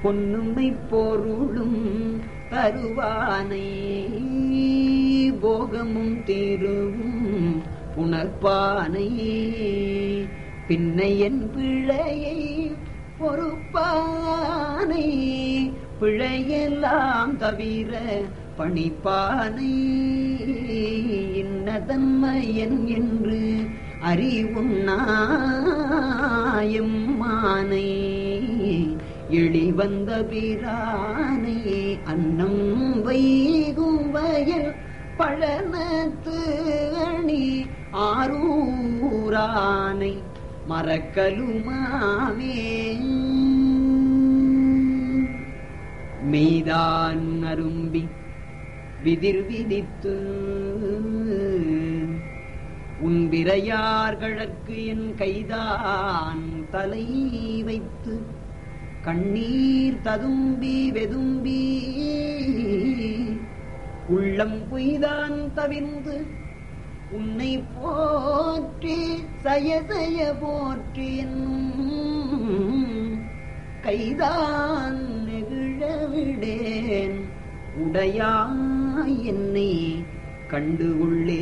பொன்னுமை பொருளும் தருவானை போகமும் தீருவும் புணர்ப்பானை பின்னை என் பிழையை பொறுப்பானை பிழையெல்லாம் தவிர பணிப்பானை இன்னதன்மையன் என்று அறிவுண்ணாயம்மானை எளிவந்த பிரானை அன்னம் வைகும் வயல் பழனத்து அணி ஆரூரானை மறக்கலுமாமே மெய்தான் அரும்பி விதிர் விதித்து உன் விரையார்களற்கு என் கைதான் தலை வைத்து கண்ணீர் ததும்பி வெதும்பி உள்ளம் பொய்தான் தவிர்ந்து உன்னை போற்றி சயசய போற்றி என்னும் கைதான் நெகிழ விடேன் உடையாய் என்னை கண்டு உள்ளே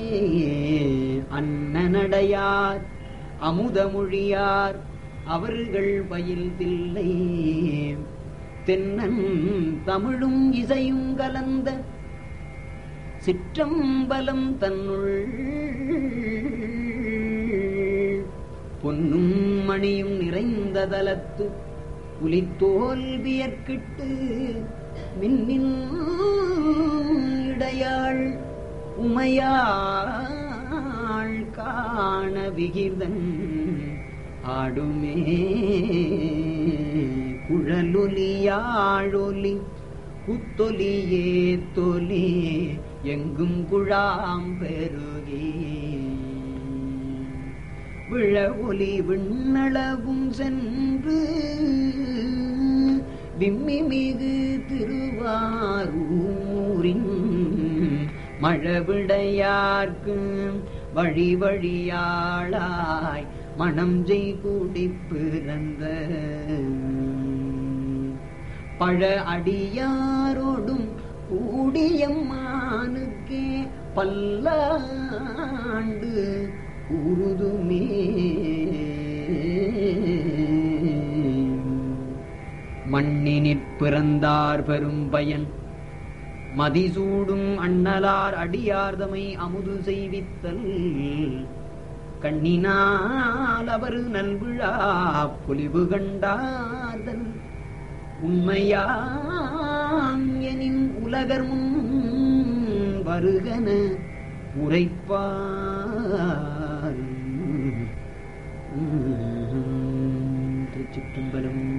அன்னநடையார் அமுதமொழியார் அவர்கள் பயில் தில்லை தென்னன் தமிழும் இசையும் கலந்த சிற்றம்பலம் தன்னுள் பொன்னும் மணியும் நிறைந்த தலத்து புலித்தோல்வியற்கிட்டு மின்னின் இடையாள் உமையாள் காண விகிர்தன் ஆடுமே குழலொலியாழொலி குத்தொலியே தொலி எங்கும் குழாம் பெருகி விழ ஒலி விண்ணளவும் சென்று விம்மி மிகு திருவாரூரின் மழவிடையார்க்கு வழி வழியாளாய் மணம் செய் கூடி பிறந்த பழ அடியாரோடும் கூடியம்மானுக்கே பல்லாண்டு உருதுமே மண்ணினிற் பிறந்தார் பெரும் பயன் மதிசூடும் அண்ணலார் அடியார்தமை அமுது செய்வித்தல் கண்ணினால் அவர் நல்விழா பொலிவு கண்டார்கள் உண்மையாம் எனின் உலகர் முன் வருகன உரைப்பார் திருச்சிற்றம்பலம்